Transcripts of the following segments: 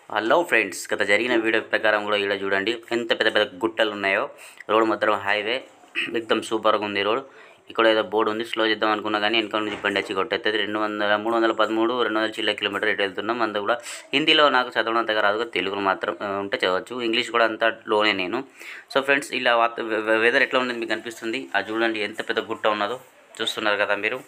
Hello friends గత జరిగిన video ప్రకారం కూడా ఇక్కడ చూడండి ఎంత పెద్ద పెద్ద గుట్టలు ఉన్నాయో రోడ్ మొత్తం హైవే ఎక్దమ్ సూపర్గా ఉంది రోడ్ ఇక్కడ ఏదో బోర్డు ఉంది స్లో చేద్దాం అనుకున్నా కానీ వెనక నుంచి బండి వచ్చి కొట్టేస్తుంది రెండు వందల మూడు వందల పదమూడు రెండు వందల చిల్ల కిలోమీటర్ ఎటు వెళ్తున్నాం అంతా కూడా హిందీలో నాకు చదవడం అంతగా రాదు తెలుగులో మాత్రం ఆ, ఉంటే చదవచ్చు ఇంగ్లీష్ కూడా అంతా లోనే నేను సో ఫ్రెండ్స్ ఇలా వాత వెదర్ ఎట్లా ఉంది మీకు అనిపిస్తుంది అది చూడండి ఎంత పెద్ద గుట్ట ఉన్నదో చూస్తున్నారు కదా మీరు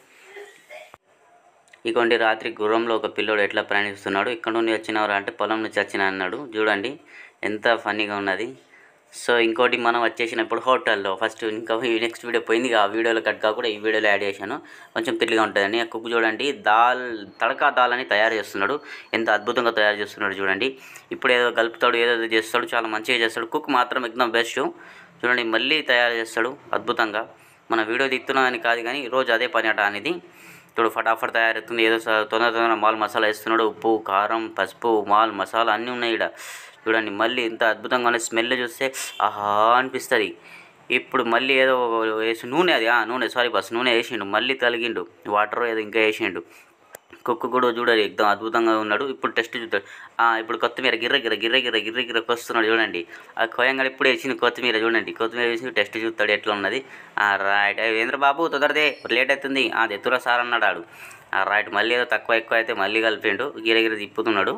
ఇటువంటి రాత్రి గుర్రంలో ఒక పిల్లోడు ఎట్లా ప్రయాణిస్తున్నాడు ఇక్కడ నుండి వచ్చినవారు అంటే పొలం నుంచి వచ్చిన అన్నాడు చూడండి ఎంత ఫన్నీగా ఉన్నది సో ఇంకోటి మనం వచ్చేసినప్పుడు హోటల్లో ఫస్ట్ ఇంకా నెక్స్ట్ వీడియో పోయింది ఆ వీడియోలో కట్ కాకుండా ఈ వీడియోలో యాడ్ చేశాను కొంచెం తిరిగా ఉంటుందని ఆ కుక్ చూడండి దాల్ తడకా దాల్ అని తయారు చేస్తున్నాడు ఎంత అద్భుతంగా తయారు చేస్తున్నాడు చూడండి ఇప్పుడు ఏదో కలుపుతాడు ఏదో ఏదో చేస్తాడు చాలా మంచిగా చేస్తాడు కుక్ మాత్రం ఎక్దమ్ బెస్ట్ చూడండి మళ్ళీ తయారు చేస్తాడు అద్భుతంగా మన వీడియో దిగుతున్నామని కాదు కానీ రోజు అదే పని అట అనేది ఇప్పుడు ఫటాఫట్ తయారవుతుంది ఏదో స- తొందర తొందర మాల్ మసాలా వేస్తున్నాడు ఉప్పు కారం పసుపు మాల్ మసాలా అన్నీ ఉన్నాయి ఇక్కడ చూడండి మళ్ళీ ఇంత అద్భుతంగా ఉన్న స్మెల్ చూస్తే ఆహా అనిపిస్తుంది ఇప్పుడు మళ్ళీ ఏదో వేసి నూనె అది ఆ, నూనె సారీ బస్ నూనె వేసిండు మళ్ళీ తలిగిండు వాటర్ ఏదో ఇంకా వేసిండు కుక్కు కూడా చూడాలి ఎక్దం అద్భుతంగా ఉన్నాడు ఇప్పుడు టెస్ట్ చూస్తాడు ఆ, ఇప్పుడు కొత్తిమీర గిర్ర గిర్ర గిర్ర గిర్ర గిర్ర గిర్ర వస్తున్నాడు చూడండి ఆ కోయంగా ఇప్పుడు వేసింది కొత్తిమీర చూడండి కొత్తిమీర వేసి టెస్ట్ చూస్తాడు ఎట్లా ఉన్నది ఆ, రైట్ వేంద్ర బాబు తొందరదే లేట్ అవుతుంది అది ఎత్తురా సార్ అన్నాడు ఆడు ఆ, రైట్ మళ్ళీ ఏదో తక్కువ ఎక్కువ అయితే మళ్ళీ కలిపిండు గిర గిర తిప్పుతున్నాడు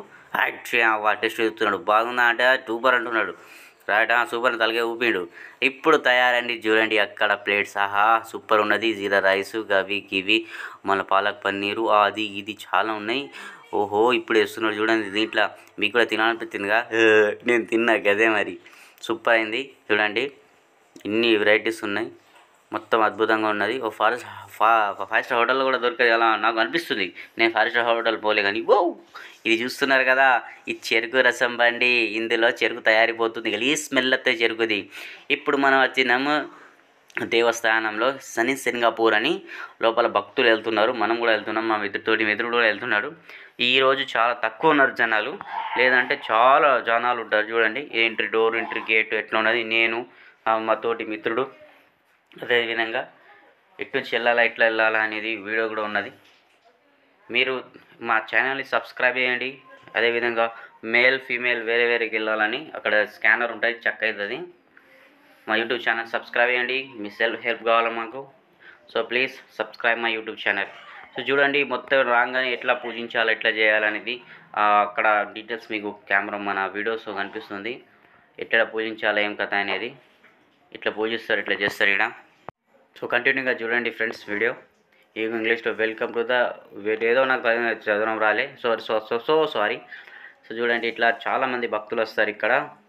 ఆ టెస్ట్ చూస్తున్నాడు బాగుందా అంటే సూపర్ అంటున్నాడు రైట్ సూపర్ తలగే ఊపిండు ఇప్పుడు తయారండి చూడండి అక్కడ ప్లేట్స్ ఆహా సూపర్ ఉన్నది జీరా రైస్ గవి గివి మన పాలక్ పన్నీరు అది ఇది చాలా ఉన్నాయి ఓహో ఇప్పుడు వేస్తున్నాడు చూడండి దీంట్లో మీకు కూడా తినాలనిపించిందిగా ఏ, నేను తిన్నా గదే మరి సూపర్ అయింది చూడండి ఇన్ని వెరైటీస్ ఉన్నాయి మొత్తం అద్భుతంగా ఉన్నది ఓ ఫారెస్ట్ ఫా ఫైవ్ స్టార్ హోటల్లో కూడా దొరకదు అలా నాకు అనిపిస్తుంది నేను ఫైవ్ స్టార్ హోటల్ పోలే కానీ ఓ ఇది చూస్తున్నారు కదా ఈ చెరుకు రసం బండి ఇందులో చెరుకు తయారైపోతుంది ఈ స్మెల్ వస్తే చెరుకుది ఇప్పుడు మనం వచ్చినాము దేవస్థానంలో శని సింగాపూర్ అని లోపల భక్తులు వెళ్తున్నారు మనం కూడా వెళ్తున్నాం మా మిత్రుతోటి మిత్రుడు కూడా వెళ్తున్నాడు ఈ రోజు చాలా తక్కువ ఉన్నారు జనాలు లేదంటే చాలా జనాలు ఉంటారు చూడండి ఎంట్రీ డోర్ ఎంట్రీ గేట్ ఎట్లా ఉన్నది నేను ఆ, మా తోటి మిత్రుడు అదేవిధంగా ఎటు నుంచి వెళ్ళాలా ఎట్లా వెళ్ళాలా అనేది వీడియో కూడా ఉన్నది మీరు మా ఛానల్ని సబ్స్క్రైబ్ చేయండి అదేవిధంగా మేల్ ఫీమేల్ వేరే వేరేకి వెళ్ళాలని అక్కడ స్కానర్ ఉంటుంది చెక్ అవుతుంది మా యూట్యూబ్ ఛానల్ సబ్స్క్రైబ్ చేయండి మీ సెల్ఫ్ హెల్ప్ కావాలి మాకు so please subscribe my YouTube channel so చూడండి మొత్తం రాగానే ఎట్లా పూజించాలి ఎట్లా చేయాలనేది ఆ, అక్కడ డీటెయిల్స్ మీకు కెమెరా మన వీడియోస్ కనిపిస్తుంది ఎట్లా పూజించాలి ఏం కథ అనేది ఇట్లా పూజిస్తారు ఇట్లా చేస్తారు ఇక్కడ సో కంటిన్యూగా చూడండి ఫ్రెండ్స్ వీడియో ఈ ఇంగ్లీష్లో వెల్కమ్ టు ద ఏదో నాకు చదివ- చదవడం రాలే so so so so sorry so చూడండి ఇట్లా చాలామంది భక్తులు వస్తారు ఇక్కడ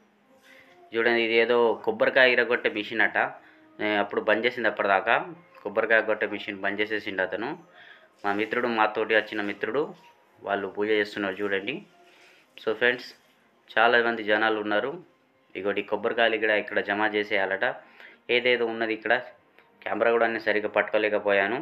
చూడండి ఇది ఏదో కొబ్బరికాయ ఇరగొట్టే మిషన్ అట నేను అప్పుడు బంద్ చేసింది అప్పటిదాకా కొబ్బరికాయ కొట్టే మిషన్ బంద్ చేసేసిండు అతను మా మిత్రుడు మాతోటి వచ్చిన మిత్రుడు వాళ్ళు పూజ చేస్తున్నారు చూడండి సో ఫ్రెండ్స్ చాలా మంది జనాలు ఉన్నారు ఇగోటి కొబ్బరికాయలు ఇక్కడ ఇక్కడ జమ చేసేయాలట ఏదేదో ఉన్నది ఇక్కడ కెమెరా కూడా అన్ని సరిగ్గా పట్టుకోలేకపోయాను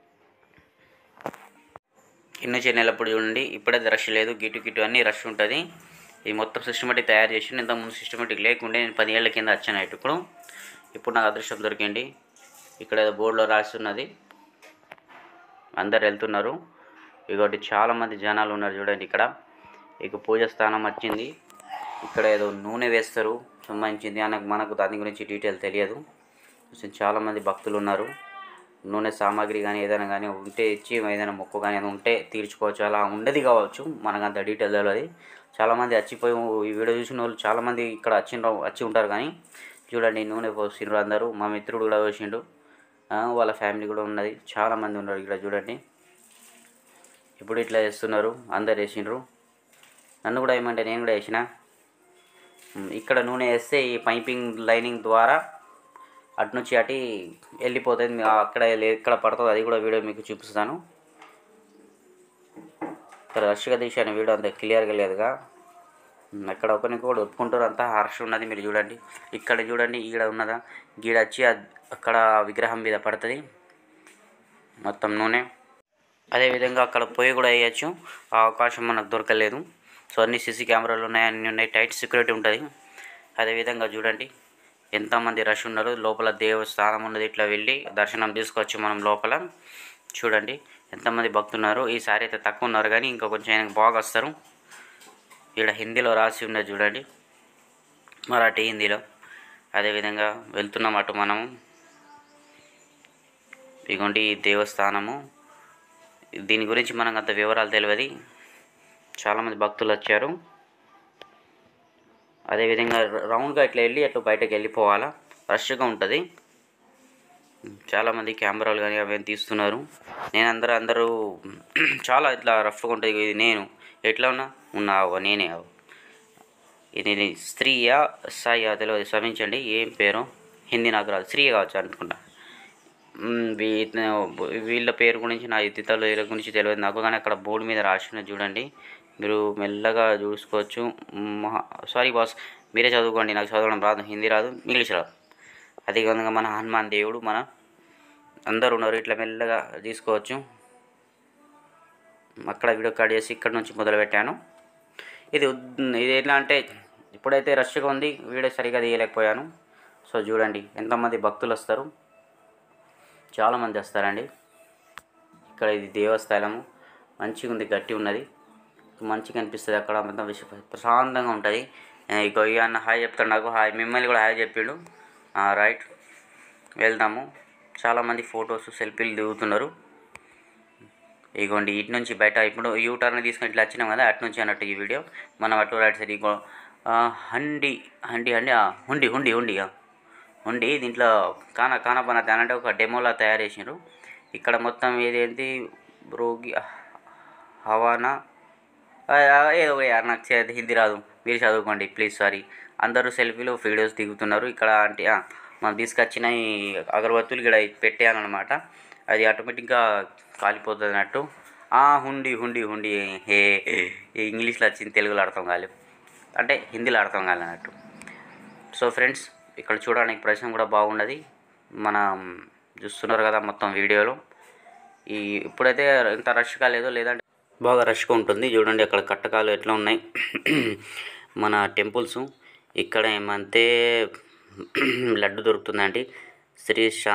ఇన్ని చెన్నెలప్పుడు చూడండి ఇప్పుడైతే రష్ లేదు గిటు గిటు అన్ని రష్ ఉంటుంది ఇది మొత్తం సిస్టమేటిక్ తయారు చేసి ఇంతకుముందు సిస్టమేటిక్ లేకుండే నేను పది ఏళ్ళ కింద వచ్చాను ఇటు ఇప్పుడు ఇప్పుడు నాకు అదృష్టం దొరికింది ఇక్కడ ఏదో బోర్డులో రాస్తున్నది అందరు వెళ్తున్నారు ఇగోటి చాలామంది జనాలు ఉన్నారు చూడండి ఇక్కడ ఇక పూజ స్థానం వచ్చింది ఇక్కడ ఏదో నూనె వేస్తారు సంబంధించింది మనకు మనకు దాని గురించి డీటెయిల్ తెలియదు సో చాలామంది భక్తులు ఉన్నారు నూనె సామాగ్రి కానీ ఏదైనా కానీ ఉంటే ఇచ్చి ఏదైనా మొక్కు కానీ ఏదైనా ఉంటే తీర్చుకోవచ్చు అలా ఉండదు కావచ్చు మనకు అంత డీటెయిల్ తెలియదు చాలామంది వచ్చిపోయి ఈ వీడియో చూసిన వాళ్ళు చాలామంది ఇక్కడ వచ్చిండ్రు వచ్చి ఉంటారు కానీ చూడండి నూనె పోసిండ్రు అందరూ మా మిత్రుడు కూడా పోసిండు ఆ, వాళ్ళ ఫ్యామిలీ కూడా ఉన్నది చాలామంది ఉన్నారు ఇక్కడ చూడండి ఇప్పుడు ఇట్లా చేస్తున్నారు అందరు వేసిండ్రు నన్ను కూడా ఏమంటే నేను కూడా వేసిన ఉమ్, ఇక్కడ నూనె వేస్తే ఈ పైపింగ్ లైనింగ్ ద్వారా అటు నుంచి అటు వెళ్ళిపోతుంది మీ- అక్కడ లే- ఎక్కడ పడుతుందో అది కూడా వీడియో మీకు చూపిస్తాను ఇక్కడ రష్గా తీసాను వీడియో అంత క్లియర్గా లేదుగా ఉమ్, అక్కడ ఒకరికి కూడా ఒప్పుకుంటారు అంతా హర్ష ఉన్నది మీరు చూడండి ఇక్కడ చూడండి ఈడ ఉన్నదా గీడ వచ్చి అద్- అక్కడ విగ్రహం మీద పడుతుంది మొత్తం నూనె అదేవిధంగా అక్కడ పొయ్యి కూడా వేయచ్చు ఆ అవకాశం మనకు దొరకలేదు సో అన్ని సీసీ కెమెరాలు ఉన్నాయి అన్నీ ఉన్నాయి టైట్ సెక్యూరిటీ ఉంటుంది అదేవిధంగా చూడండి ఎంతమంది రష్ ఉన్నారు లోపల దేవస్థానం ఉన్నది ఇట్లా వెళ్ళి దర్శనం తీసుకోవచ్చు మనం లోపల చూడండి ఎంతమంది భక్తున్నారు ఈసారి అయితే తక్కువ ఉన్నారు కానీ ఇంకా కొంచెం ఆయనకు బాగా వస్తారు ఇక్కడ హిందీలో రాసి ఉన్నది చూడండి మరాఠీ హిందీలో అదేవిధంగా వెళ్తున్నాం అటు మనము ఇగోండి ఈ దేవస్థానము దీని గురించి మనకు అంత వివరాలు తెలియదు చాలామంది భక్తులు వచ్చారు అదేవిధంగా రౌండ్గా ఇట్లా వెళ్ళి అటు బయటకు వెళ్ళిపోవాలా రష్గా ఉంటుంది చాలామంది కెమెరాలు కానీ అవన్నీ తీస్తున్నారు నేను అందరూ అందరూ చాలా ఇట్లా రఫ్గా ఉంటుంది ఇది నేను ఎట్లా ఉన్నా ఉన్నా అవ్వ నేనే అవ్వ ఇది స్త్రీయా సాయా తెలియదు శ్రమించండి ఏం పేరు హిందీ నాకు రాదు స్త్రీ కావచ్చు అనుకుంటా మ్, వీ- వీళ్ళ పేరు గురించి నా ఇతరుల వీళ్ళ గురించి తెలియదు నాకు కానీ అక్కడ బోర్డు మీద రాసినది చూడండి మీరు మెల్లగా చూసుకోవచ్చు సారీ బాస్ మీరే చదువుకోండి నాకు చదవడం రాదు హిందీ రాదు ఇంగ్లీష్ రాదు అదే విధంగా మన హనుమాన్ దేవుడు మన అందరు ఉన్నారు ఇట్లా మెల్లగా తీసుకోవచ్చు అక్కడ వీడియో కార్డ్ చేసి ఇక్కడ నుంచి మొదలు పెట్టాను ఇది ఉద్- ఇది ఎట్లా అంటే ఇప్పుడైతే రష్గా ఉంది వీడియో సరిగా తీయలేకపోయాను సో చూడండి ఎంతమంది భక్తులు వస్తారు చాలామంది వస్తారండి ఇక్కడ ఇది దేవస్థానము మంచిగా ఉంది గట్టి ఉన్నది మంచిగా అనిపిస్తుంది అక్కడ మొత్తం విశ్వ ప్రశాంతంగా ఉంటుంది ఇక ఈ అన్న హాయ్ చెప్తాడు నాకు హాయ్ మిమ్మల్ని కూడా హాయ్ చెప్పిండు ఆ, రైట్ వెళ్దాము చాలామంది ఫొటోస్ సెల్ఫీలు దిగుతున్నారు ఇగోండి ఇటు నుంచి బయట ఇప్పుడు యూ టర్న్ తీసుకొని ఇట్లా వచ్చినాం కదా అటు నుంచి అన్నట్టు ఈ వీడియో మనం అటు రైట్ సైడ్ ఇంకో ఆ, హండి హండి హండి ఆ, హుండి హుండి హుండి ఆ. హుండి దీంట్లో కానా కానా పన అంటే ఒక డెమోలా తయారు చేసినారు ఇక్కడ మొత్తం ఏదేంటి రోగి హవానా ఆ, ఆ, ఏదో ఒకటి యార్ నాకు చే- హిందీ రాదు మీరు చదువుకోండి ప్లీజ్ సారీ అందరూ సెల్ఫీలు వీడియోస్ దిగుతున్నారు ఇక్కడ అంటే ఆ, మనం తీసుకొచ్చిన ఈ అగరబత్తులు ఇక్కడ పెట్టానమాట అది ఆటోమేటిక్గా కాలిపోతుంది అన్నట్టు ఆ, హుండి హుండి హుండి హే ఈ ఇంగ్లీష్లో వచ్చింది తెలుగులో అర్థం కాలేదు అంటే హిందీలో అర్థం కాలేదు అన్నట్టు సో ఫ్రెండ్స్ ఇక్కడ చూడడానికి ప్రశ్న కూడా బాగున్నది మనం చూస్తున్నారు కదా మొత్తం వీడియోలో ఈ ఇప్పుడైతే ఇంత రష్గా లేదు లేదంటే బాగా రష్గా ఉంటుంది చూడండి అక్కడ కట్టకాలు ఎట్లా ఉన్నాయి మన టెంపుల్స్ ఇక్కడ ఏమంటే లడ్డు దొరుకుతుందండి శ్రీ షా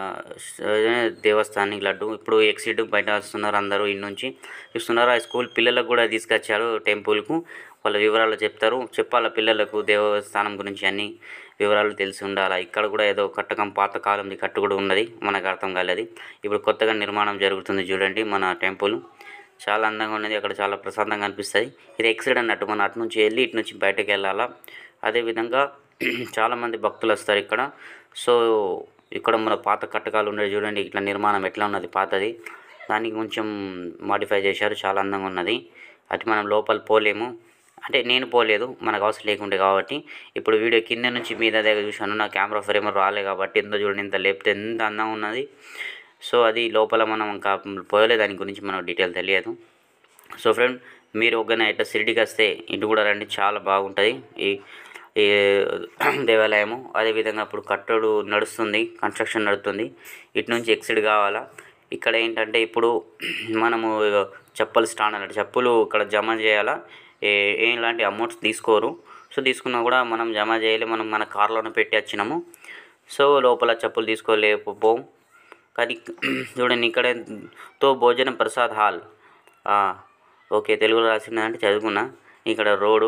దేవస్థానికి లడ్డు ఇప్పుడు ఎక్సిట్ బయట వస్తున్నారు అందరూ ఇన్ని నుంచి చూస్తున్నారు ఆ స్కూల్ పిల్లలకు కూడా తీసుకొచ్చారు టెంపుల్కు వాళ్ళ వివరాలు చెప్తారు చెప్పాలి పిల్లలకు దేవస్థానం గురించి అన్ని వివరాలు తెలిసి ఉండాలి ఇక్కడ కూడా ఏదో కట్టకం పాతకాలంది కట్టు కూడా ఉన్నది మనకు అర్థం కాలేదు ఇప్పుడు కొత్తగా నిర్మాణం జరుగుతుంది చూడండి మన టెంపుల్ చాలా అందంగా ఉన్నది అక్కడ చాలా ప్రశాంతంగా అనిపిస్తుంది ఇది ఎక్సిడ్ అన్నట్టు మనం అటు నుంచి వెళ్ళి ఇటు నుంచి బయటకు వెళ్ళాలా అదేవిధంగా చాలామంది భక్తులు వస్తారు ఇక్కడ సో ఇక్కడ మన పాత కట్టకాలు ఉన్నాయి చూడండి ఇట్లా నిర్మాణం ఎట్లా ఉన్నది పాతది దానికి కొంచెం మాడిఫై చేశారు చాలా అందంగా ఉన్నది అటు మనం లోపల పోలేము అంటే నేను పోలేదు మనకు అవసరం లేకుండే కాబట్టి ఇప్పుడు వీడియో కింద నుంచి మీద దగ్గర చూశాను నా కెమెరా ఫ్రేమ్ రాలే కాబట్టి ఎంత చూడండి ఇంత లేపితే ఎంత అందంగా ఉన్నది సో అది లోపల మనం ఇంకా పోయలే దాని గురించి మనకు డీటెయిల్ తెలియదు సో ఫ్రెండ్ మీరు ఒక ఇట్లా షిరిడికి వస్తే ఇటు కూడా రండి చాలా బాగుంటుంది ఈ ఈ దేవాలయము అదేవిధంగా ఇప్పుడు కట్టడు నడుస్తుంది కన్స్ట్రక్షన్ నడుస్తుంది ఇటు నుంచి ఎక్సిడ్ కావాలా ఇక్కడ ఏంటంటే ఇప్పుడు మనము చెప్పులు స్టాండ్ అన్నట్టు చెప్పులు ఇక్కడ జమ చేయాలా ఏ ఎలాంటి అమౌంట్స్ తీసుకోరు సో తీసుకున్నా కూడా మనం జమ చేయాలి మనం మన కార్లోనే పెట్టి వచ్చినాము సో లోపల చెప్పులు తీసుకోలేకపోం కానీ చూడండి ఇక్కడ తో భోజనం ప్రసాద్ హాల్ ఆ, ఓకే తెలుగులో రాసిందంటే చదువుకున్నా ఇక్కడ రోడ్డు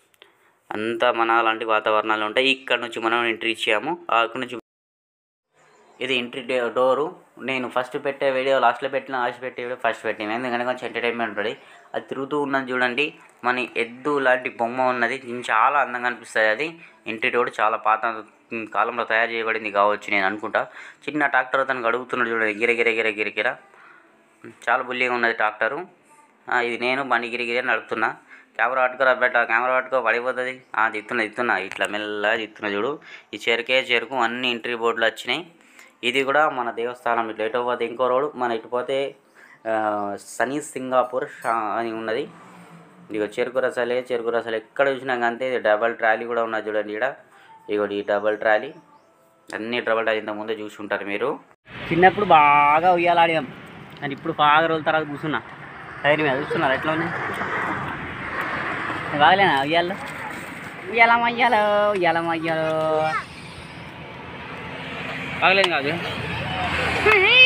అంతా మన అలాంటి వాతావరణాలు ఉంటాయి ఇక్కడ నుంచి మనం ఎంట్రీ ఇచ్చాము అక్కడ నుంచి ఇది ఎంట్రీ డే- డోరు నేను ఫస్ట్ పెట్టే వీడియో లాస్ట్లో పెట్టిన లాస్ట్ పెట్టే వీడియో ఫస్ట్ పెట్టిన ఎందుకంటే కొంచెం ఎంటర్టైన్మెంట్ ఉంటుంది అది తిరుగుతూ ఉన్నది చూడండి మన ఎద్దు లాంటి బొమ్మ ఉన్నది ఇది చాలా అందంగా అనిపిస్తుంది అది ఎంట్రీ డోర్ చాలా పాత ఉమ్, కాలంలో తయారు చేయబడింది కావచ్చు నేను అనుకుంటా చిన్న ట్రాక్టర్ అతనికి అడుగుతున్నాడు చూడండి గిర గిర గిర గిర గిర చాలా బుల్లిగా ఉన్నది ట్రాక్టరు ఆ, ఇది నేను బండి గిరి గిరి నడుపుతున్నా కెమెరా పట్టుకురా బెట్ట కెమెరా పట్టుకో పడిపోతుంది ఆ, తిత్తున్నా తిత్తున్నా ఇట్లా మెల్లగా తిత్తున్నా చూడు ఈ చెరుకే చెరుకు అన్ని ఎంట్రీ బోర్డులు వచ్చినాయి ఇది కూడా మన దేవస్థానం ఇట్లా ఎటు పోతే ఇంకో రోడ్డు మన ఇటు పోతే ఆ, సనీ సింగాపూర్ షా- అని ఉన్నది ఇక చెరుకు రసాలే చెరుకు రసాలు ఎక్కడ చూసినా అంతే ఇది డబల్ ట్రాలీ కూడా ఉన్నది చూడండి ఇక్కడ ఇగోటి ఈ డబల్ ట్రాలీ అన్ని డబల్ ట్రాలీ ఇంత ముందే చూసి ఉంటారు మీరు చిన్నప్పుడు బాగా ఉయ్యాలాడాం కానీ ఇప్పుడు బాగా రోజుల తర్వాత కూర్చున్నా టైర్ మీద చూస్తున్నారు ఎట్లా ఉన్నాయి బాగలేనా ఉయ్యాల్లో ఉయ్యాలమ్మ ఉయ్యాలో ఉయ్యాలమ్మ ఉయ్యాలో బాగలేదు కాదు